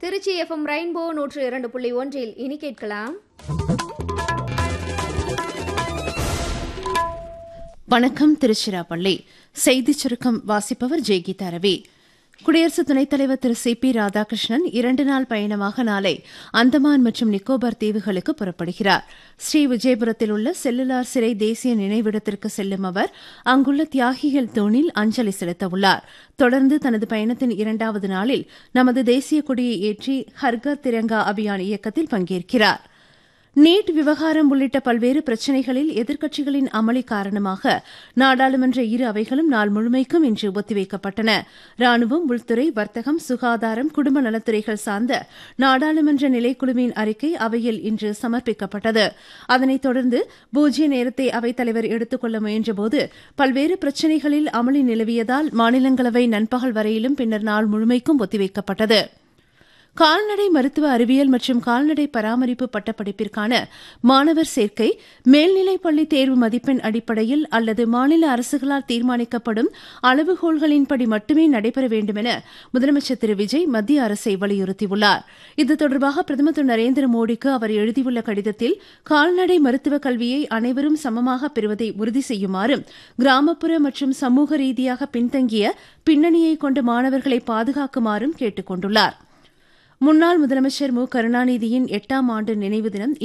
Trichy FM rainbow நூற்று இரண்டு புள்ளி ஒன்றில் இனி கேட்கலாம் வணக்கம் திருச்சிராப்பள்ளி செய்திச் சுருக்கம் வாசிப்பவர் ஜெய்கீதா ரவி குடியரசு துணைத் தலைவர் திரு சி பி ராதாகிருஷ்ணன் இரண்டு நாள் பயணமாக நாளை அந்தமான் மற்றும் நிக்கோபார் தீவுகளுக்கு புறப்படுகிறார் ஸ்ரீ விஜயபுரத்தில் உள்ள செல்லுலார் சிறை தேசிய நினைவிடத்திற்கு செல்லும் அவர் அங்குள்ள தியாகிகள் தூணில் அஞ்சலி செலுத்தவுள்ளார் தொடர்ந்து தனது பயணத்தின் இரண்டாவது நாளில் நமது தேசிய கொடியை ஏற்றி ஹர்கர் திரங்கா அபியான் இயக்கத்தில் பங்கேற்கிறாா் நீட் விவகாரம் உள்ளிட்ட பல்வேறு பிரச்சினைகளில் எதிர்க்கட்சிகளின் அமளி காரணமாக நாடாளுமன்ற இரு அவைகளும் நாள் முழுமைக்கும் இன்று ஒத்திவைக்கப்பட்டன ராணுவம் உள்துறை வர்த்தகம் சுகாதாரம் குடும்ப நலத்துறைகள் சார்ந்த நாடாளுமன்ற நிலைக்குழுவின் அறிக்கை அவையில் இன்று சமர்ப்பிக்கப்பட்டது அதனைத் தொடர்ந்து பூஜ்ய நேரத்தை அவைத்தலைவர் எடுத்துக் கொள்ள முயன்றபோது பல்வேறு பிரச்சினைகளில் அமளி நிலவியதால் மாநிலங்களவை நண்பகல் வரையிலும் பின்னர் நாள் முழுமைக்கும் ஒத்திவைக்கப்பட்டது கால்நடை மருத்துவ அறிவியல் மற்றும் கால்நடை பராமரிப்பு பட்டப்படிப்பிற்கான மாணவர் சேர்க்கை மேல்நிலைப் பள்ளி தேர்வு மதிப்பெண் அடிப்படையில் அல்லது மாநில அரசுகளால் தீர்மானிக்கப்படும் அளவுகோல்களின்படி மட்டுமே நடைபெற வேண்டும் என முதலமைச்சர் திரு விஜய் மத்திய அரசை வலியுறுத்தியுள்ளார் இது தொடர்பாக பிரதமர் திரு நரேந்திர மோடிக்கு அவர் எழுதியுள்ள கடிதத்தில் கால்நடை மருத்துவ கல்வியை அனைவரும் சமமாக பெறுவதை உறுதி செய்யுமாறும் கிராமப்புற மற்றும் சமூக ரீதியாக பின்தங்கிய பின்னணியை கொண்ட மாணவர்களை பாதுகாக்குமாறும் கேட்டுக் கொண்டுள்ளார் முன்னாள் முதலமைச்சர் மு கருணாநிதியின் எட்டாம் ஆண்டு நினைவு தினம்